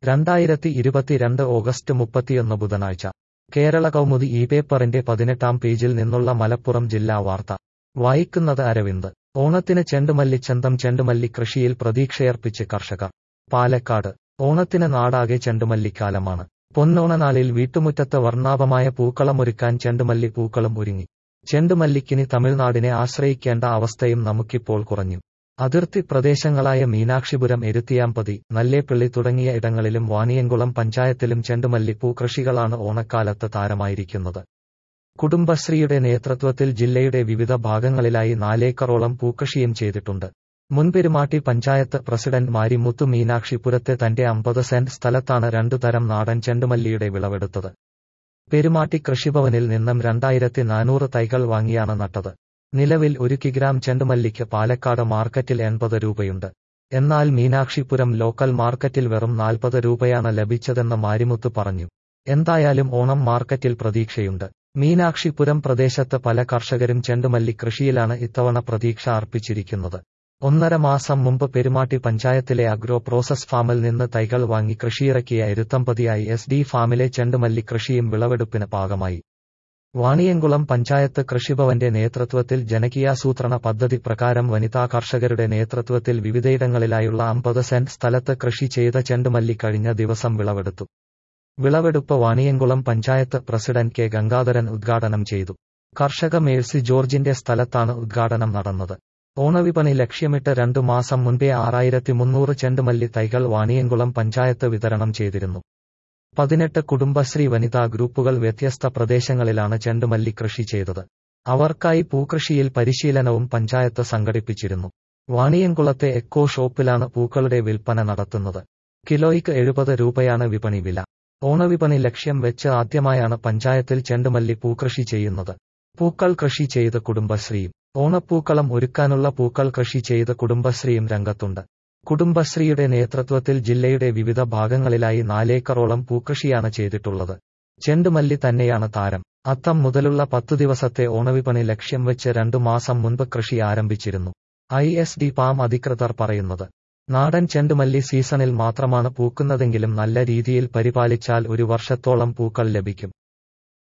രണ്ടായിരത്തി ഇരുപത്തിരണ്ട് ഓഗസ്റ്റ് മുപ്പത്തിയൊന്ന് ബുധനാഴ്ച കേരള കൗമുദി ഈ പേപ്പറിന്റെ പതിനെട്ടാം പേജിൽ നിന്നുള്ള മലപ്പുറം ജില്ലാ വാർത്ത വായിക്കുന്നത് അരവിന്ദ് ഓണത്തിന് ചെണ്ടുമല്ലിച്ചന്തം ചെണ്ടുമല്ലി കൃഷിയിൽ പ്രതീക്ഷയർപ്പിച്ച് കർഷകർ പാലക്കാട് ഓണത്തിന് നാടാകെ ചെണ്ടുമല്ലിക്കാലമാണ് പൊന്നോണനാളിൽ വീട്ടുമുറ്റത്ത് വർണ്ണാഭമായ പൂക്കളമൊരുക്കാൻ ചെണ്ടുമല്ലി പൂക്കളും ഒരുങ്ങി ചെണ്ടുമല്ലിക്കിനി തമിഴ്നാടിനെ ആശ്രയിക്കേണ്ട അവസ്ഥയും നമുക്കിപ്പോൾ കുറഞ്ഞു അതിർത്തി പ്രദേശങ്ങളായ മീനാക്ഷിപുരം എരുത്തിയാമ്പതി നല്ലേപ്പിള്ളി തുടങ്ങിയ ഇടങ്ങളിലും വാണിയംകുളം പഞ്ചായത്തിലും ചെണ്ടുമല്ലിപ്പൂ കൃഷികളാണ് ഓണക്കാലത്ത് താരമായിരിക്കുന്നത് കുടുംബശ്രീയുടെ നേതൃത്വത്തിൽ ജില്ലയുടെ വിവിധ ഭാഗങ്ങളിലായി നാലേക്കറോളം പൂക്കൃഷിയും ചെയ്തിട്ടുണ്ട് മുൻപെരുമാട്ടി പഞ്ചായത്ത് പ്രസിഡന്റ് മാരിമുത്തു മീനാക്ഷിപുരത്തെ തന്റെ അമ്പത് സെന്റ് സ്ഥലത്താണ് രണ്ടു തരം നാടൻ ചെണ്ടുമല്ലിയുടെ വിളവെടുത്തത് പെരുമാട്ടി കൃഷിഭവനിൽ നിന്നും രണ്ടായിരത്തി നാനൂറ് തൈകൾ വാങ്ങിയാണ് നട്ടത് നിലവിൽ ഒരു കിഗ്രാം ചെണ്ടുമല്ലിക്ക് പാലക്കാട് മാർക്കറ്റിൽ എൺപത് രൂപയുണ്ട് എന്നാൽ മീനാക്ഷിപുരം ലോക്കൽ മാർക്കറ്റിൽ വെറും നാൽപ്പത് രൂപയാണ് ലഭിച്ചതെന്ന് മാരിമുത്ത് പറഞ്ഞു എന്തായാലും ഓണം മാർക്കറ്റിൽ പ്രതീക്ഷയുണ്ട് മീനാക്ഷിപുരം പ്രദേശത്ത് പല കർഷകരും ചെണ്ടുമല്ലി കൃഷിയിലാണ് ഇത്തവണ പ്രതീക്ഷ അർപ്പിച്ചിരിക്കുന്നത് ഒന്നര മാസം മുമ്പ് പെരുമാട്ടി പഞ്ചായത്തിലെ അഗ്രോ പ്രോസസ് ഫാമിൽ നിന്ന് തൈകൾ വാങ്ങി കൃഷിയിറക്കിയ എരുത്തമ്പതിയായി എസ് ഡി ഫാമിലെ ചെണ്ടുമല്ലി കൃഷിയും വിളവെടുപ്പിന് പാകമായി വാണിയംകുളം പഞ്ചായത്ത് കൃഷിഭവന്റെ നേതൃത്വത്തിൽ ജനകീയാസൂത്രണ പദ്ധതി പ്രകാരം വനിതാ കർഷകരുടെ നേതൃത്വത്തിൽ വിവിധയിടങ്ങളിലായുള്ള അമ്പത് സെന്റ് സ്ഥലത്ത് കൃഷി ചെയ്ത ചെണ്ടുമല്ലി കഴിഞ്ഞ ദിവസം വിളവെടുത്തു വിളവെടുപ്പ് വാണിയംകുളം പഞ്ചായത്ത് പ്രസിഡന്റ് കെ ഗംഗാധരൻ ഉദ്ഘാടനം ചെയ്തു കർഷക മേഴ്സി ജോർജിന്റെ സ്ഥലത്താണ് ഉദ്ഘാടനം നടന്നത് ഓണവിപണി ലക്ഷ്യമിട്ട് രണ്ടു മാസം മുൻപേ ആറായിരത്തി മുന്നൂറ് ചെണ്ടുമല്ലി തൈകൾ വാണിയംകുളം പഞ്ചായത്ത് വിതരണം ചെയ്തിരുന്നു പതിനെട്ട് കുടുംബശ്രീ വനിതാ ഗ്രൂപ്പുകൾ വ്യത്യസ്ത പ്രദേശങ്ങളിലാണ് ചെണ്ടുമല്ലി കൃഷി ചെയ്തത് അവർക്കായി പൂക്കൃഷിയിൽ പരിശീലനവും പഞ്ചായത്ത് സംഘടിപ്പിച്ചിരുന്നു വാണിയംകുളത്തെ എക്കോ ഷോപ്പിലാണ് പൂക്കളുടെ വിൽപ്പന നടത്തുന്നത് കിലോയ്ക്ക് എഴുപത് രൂപയാണ് വിപണി വില ഓണവിപണി ലക്ഷ്യം വെച്ച് ആദ്യമായാണ് പഞ്ചായത്തിൽ ചെണ്ടുമല്ലി പൂക്കൃഷി ചെയ്യുന്നത് പൂക്കൾ കൃഷി ചെയ്ത് കുടുംബശ്രീയും ഓണപ്പൂക്കളം ഒരുക്കാനുള്ള പൂക്കൾ കൃഷി ചെയ്ത് കുടുംബശ്രീയും രംഗത്തുണ്ട് കുടുംബശ്രീയുടെ നേതൃത്വത്തിൽ ജില്ലയുടെ വിവിധ ഭാഗങ്ങളിലായി നാലേക്കറോളം പൂക്കൃഷിയാണ് ചെയ്തിട്ടുള്ളത് ചെണ്ടുമല്ലി തന്നെയാണ് താരം അത്തം മുതലുള്ള പത്തു ദിവസത്തെ ഓണവിപണി ലക്ഷ്യം വെച്ച് രണ്ടു മാസം മുൻപ് കൃഷി ആരംഭിച്ചിരുന്നു ഐ എസ് ഡി പാം അധികൃതർ പറയുന്നത് നാടൻ ചെണ്ടുമല്ലി സീസണിൽ മാത്രമാണ് പൂക്കുന്നതെങ്കിലും നല്ല രീതിയിൽ പരിപാലിച്ചാൽ ഒരു വർഷത്തോളം പൂക്കൾ ലഭിക്കും